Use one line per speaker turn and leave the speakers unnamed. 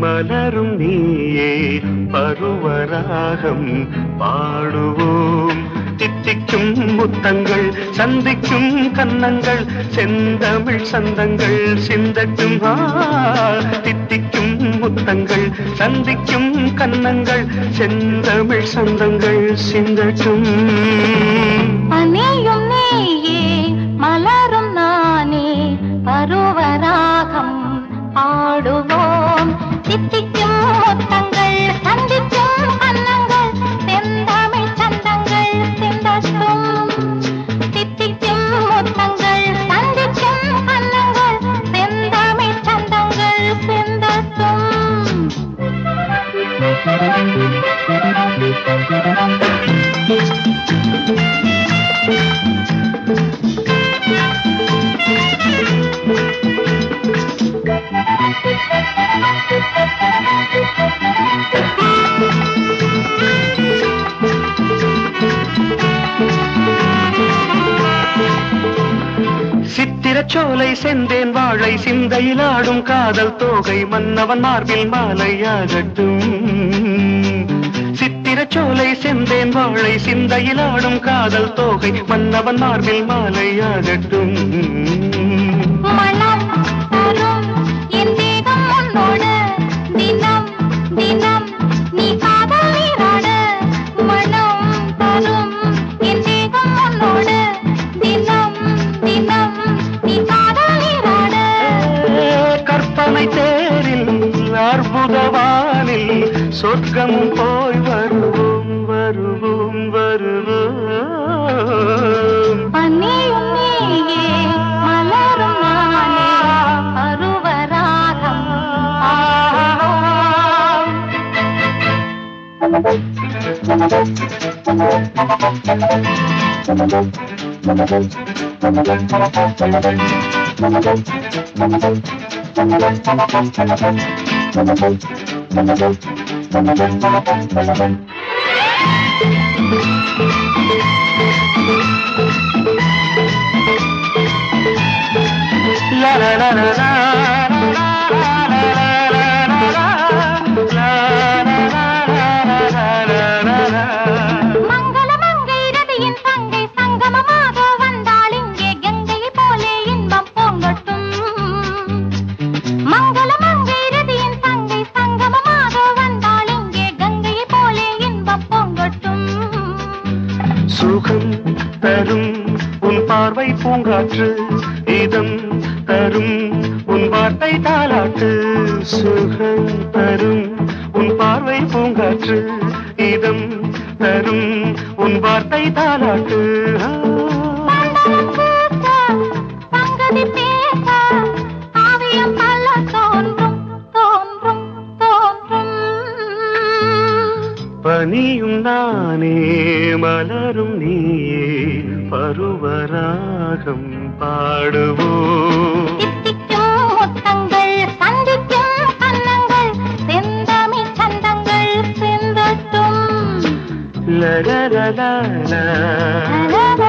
மலரும் நீயே பருவராகம் பாடுவோம் தித்திக்கும் முத்தங்கள் சந்திக்கும் கன்னங்கள் செந்தமிழ் சந்தங்கள் சிந்தட்டும் ஆ, தித்திக்கும் முத்தங்கள் சந்திக்கும் கன்னங்கள் செந்தமிழ் சந்தங்கள் சிந்தட்டும்
பனியும் நீயே மலரும் நானே பருவராகம் பாடுவோம் தித்திக்கும் முத்தங்கள் சந்திக்கும் அன்னங்கள் செந்தமிழ் சந்தங்கள் சிந்தட்டும் தித்திக்கும் முத்தங்கள் சந்திக்கும் அன்னங்கள் செந்தமிழ் சந்தங்கள் சிந்தட்டும்
சித்திரச்சோலை செந்தேன் வாழை சிந்தையில் ஆடும் காதல் தோகை மன்னவன் மார்பில் மாலையாகட்டும் சித்திரச்சோலை செந்தேன் வாழை சிந்தையில் ஆடும் காதல் தோகை மன்னவன் மார்பில் மாலையாகட்டும்
மனம் தரும் என் தேகம் உன்னோடு தினம் தினம் நீ காதல் நீராட மனம் தரும் என் தேகம் உன்னோடு தினம் தினம் நீ காதல் நீராட
கற்பனை தேரில் அற்புதவானில் சொர்க்கம் போய் வருவோம் வருவோம் வருவோம்
பனியும் நீயே மலரும் நானே பருவராகம் பாடுவோம்
La la la la la la la la
மங்கள மங்கை ரதியின் தங்கை சங்கமமாக வந்தாள் இங்கே கங்கையை போலே இன்பம் பொங்கட்டும் மங்கள மங்கை ரதியின் தங்கை சங்கமமாக வந்தாள் இங்கே கங்கையை போலே இன்பம் பொங்கட்டும்
சுகம் தரும் உன் பார்வை பூங்காற்று இதம் தரும் உன் வார்த்தை தாலாட்டு சுகம் தரும் உன் பார்வை பூங்காற்று இதம் தரும் உன் வார்த்தை தாலாட்டு ஆ.
பந்தனம் கூத்த, சங்கதி பேச, காவியம் பல தோன்றும் தோன்றும் தோன்றும்
பனியும் நானே மலரும் நீயே பருவராகம் பாடுவோம்
தித்திக்கும் முத்தங்கள் சந்திக்கும் கன்னங்கள் செந்தமிழ் சந்தங்கள் சிந்தட்டும்
லரரலாலா.
லலலலலா.